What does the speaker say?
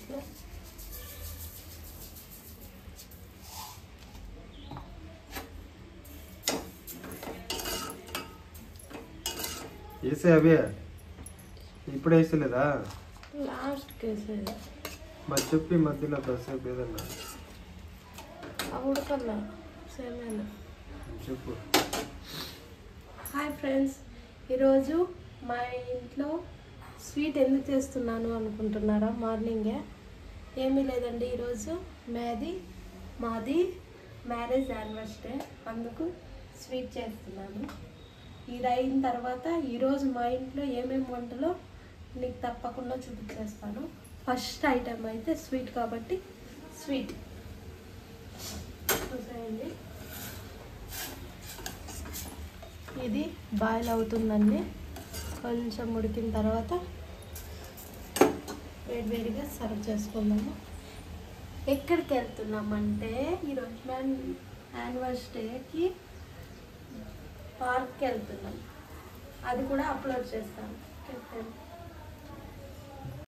ఇంట్లో వేసే అవే ఇప్పుడు వేసలేదా లాస్ట్కి వేసేది మరి చెప్పి మధ్యలో కాసేపు ఏదన్నా ఆ ఉడకల్లా సేమేనా చెప్పు హాయ్ ఫ్రెండ్స్ ఈరోజు మా ఇంట్లో స్వీట్ ఎందుకు చేస్తున్నాను అనుకుంటున్నారా మార్నింగే ఏమీ లేదండి ఈరోజు మాది మాది మ్యారేజ్ యానివర్సరీ అందుకు స్వీట్ చేస్తున్నాను ఇది అయిన తర్వాత ఈరోజు మా ఇంట్లో ఏమేమి వంటలో నీకు తప్పకుండా చూపించేస్తాను ఫస్ట్ ఐటెం అయితే స్వీట్ కాబట్టి స్వీట్ చూసేయండి ఇది బాయిల్ అవుతుందండి కొంచెం ఉడికిన తర్వాత వేడివేడిగా సర్వ్ చేసుకుందాము ఎక్కడికి వెళ్తున్నామంటే ఈరోజు మ్యాన్ యానివర్సరీకి పార్క్కి వెళ్తున్నాం అది కూడా అప్లోడ్ చేస్తాను